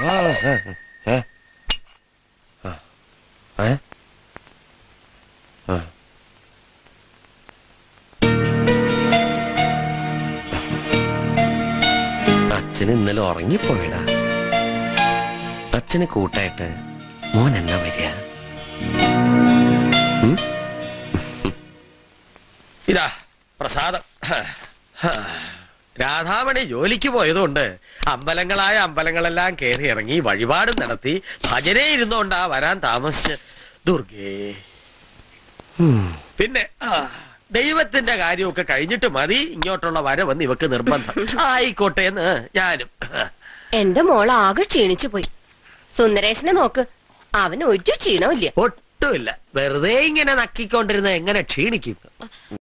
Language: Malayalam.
ഏ? ആ. ഏ? ആ. അച്ഛന് ഇന്നലെ ഉറങ്ങിപ്പോയടാ അച്ഛന് കൂട്ടായിട്ട് മോൻ എന്നാ വരിക ഉം? ഇതാ പ്രസാദം രാധാമണി ജോലിക്ക് പോയതുകൊണ്ട് അമ്പലങ്ങളായ അമ്പലങ്ങളെല്ലാം കയറി ഇറങ്ങി വഴിപാട് നടത്തി ഭജനെ ഇരുന്നോണ്ടാ വരാൻ താമസിച്ച് ദുർഗേ ഉം. പിന്നെ ആ, ദൈവത്തിന്റെ കാര്യമൊക്കെ കഴിഞ്ഞിട്ട് മതി ഇങ്ങോട്ടുള്ള വരവെന്ന് ഇവക്ക് നിർബന്ധം ആയിക്കോട്ടെ എന്ന് ഞാനും എന്റെ മോൾ ആകെ ക്ഷീണിച്ചു പോയി സുന്ദരേശനെ നോക്ക് അവന് ഒരു ക്ഷീണവും ഇല്ല ഒട്ടുമില്ല വെറുതെ ഇങ്ങനെ നക്കിക്കൊണ്ടിരുന്ന എങ്ങനെ ക്ഷീണിക്കും